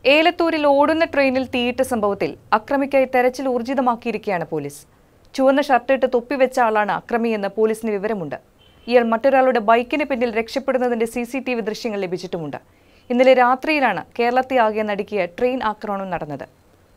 ഏലത്തൂരിൽ ഓടുന്ന ട്രെയിനിൽ തീയിട്ട സംഭവത്തിൽ അക്രമിക്കായി തെരച്ചിൽ ഊർജിതമാക്കിയിരിക്കുകയാണ് പോലീസ് ചുവന്ന ഷർട്ടിട്ട് തൊപ്പിവെച്ച ആളാണ് അക്രമിയെന്ന് പോലീസിന് വിവരമുണ്ട് ഇയാൾ മറ്റൊരാളുടെ ബൈക്കിന് പിന്നിൽ രക്ഷപ്പെടുന്നതിന്റെ സി സി ടി വി ദൃശ്യങ്ങൾ ലഭിച്ചിട്ടുമുണ്ട് ഇന്നലെ രാത്രിയിലാണ് കേരളത്തെ ആകെ നടുക്കിയ ട്രെയിൻ ആക്രമണം നടന്നത്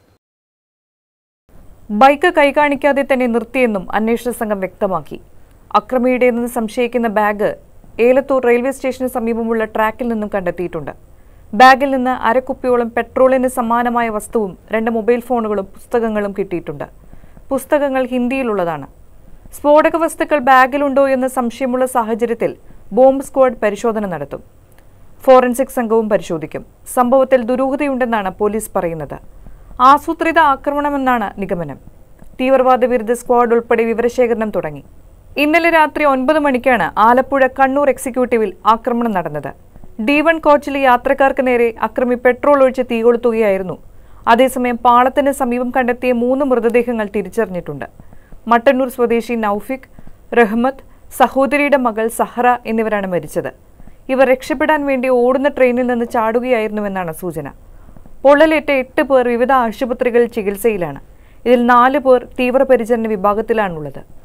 ബൈക്ക് കൈകാണിക്കാതെ തന്നെ നിർത്തിയെന്നും അന്വേഷണ സംഘം വ്യക്തമാക്കി അക്രമിയുടേതെന്ന് സംശയിക്കുന്ന ബാഗ് ഏലത്തൂർ റെയിൽവേ സ്റ്റേഷന് സമീപമുള്ള ട്രാക്കിൽ നിന്നും കണ്ടെത്തിയിട്ടുണ്ട് ബാഗിൽ നിന്ന് അരക്കുപ്പിയോളം പെട്രോളിന് സമാനമായ വസ്തുവും രണ്ട് മൊബൈൽ ഫോണുകളും പുസ്തകങ്ങളും കിട്ടിയിട്ടുണ്ട് പുസ്തകങ്ങൾ ഹിന്ദിയിലുള്ളതാണ് സ്ഫോടക വസ്തുക്കൾ ബാഗിലുണ്ടോ എന്ന് സംശയമുള്ള സാഹചര്യത്തിൽ ബോംബ് സ്ക്വാഡ് പരിശോധന നടത്തും ഫോറൻസിക് സംഘവും പരിശോധിക്കും സംഭവത്തിൽ ദുരൂഹതയുണ്ടെന്നാണ് പോലീസ് പറയുന്നത് ആസൂത്രിത ആക്രമണമെന്നാണ് നിഗമനം തീവ്രവാദ വിരുദ്ധ സ്ക്വാഡ് ഉൾപ്പെടെ വിവരശേഖരണം തുടങ്ങി ഇന്നലെ രാത്രി ഒൻപത് മണിക്കാണ് ആലപ്പുഴ കണ്ണൂർ എക്സിക്യൂട്ടീവിൽ ആക്രമണം നടന്നത് ഡി വൺ കോച്ചിലെ യാത്രക്കാർക്ക് നേരെ അക്രമി പെട്രോൾ ഒഴിച്ച് തീകൊളുത്തുകയായിരുന്നു അതേസമയം പാളത്തിന് സമീപം കണ്ടെത്തിയ മൂന്ന് മൃതദേഹങ്ങൾ തിരിച്ചറിഞ്ഞിട്ടുണ്ട് മട്ടന്നൂർ സ്വദേശി നൌഫിക് റഹ്മത്ത് സഹോദരിയുടെ മകൾ സഹറ എന്നിവരാണ് മരിച്ചത് ഇവർ രക്ഷപ്പെടാൻ വേണ്ടി ഓടുന്ന ട്രെയിനിൽ നിന്ന് ചാടുകയായിരുന്നുവെന്നാണ് സൂചന പൊള്ളലേറ്റ എട്ട് പേർ വിവിധ ആശുപത്രികളിൽ ചികിത്സയിലാണ് ഇതിൽ നാല് പേർ തീവ്രപരിചരണ വിഭാഗത്തിലാണുള്ളത്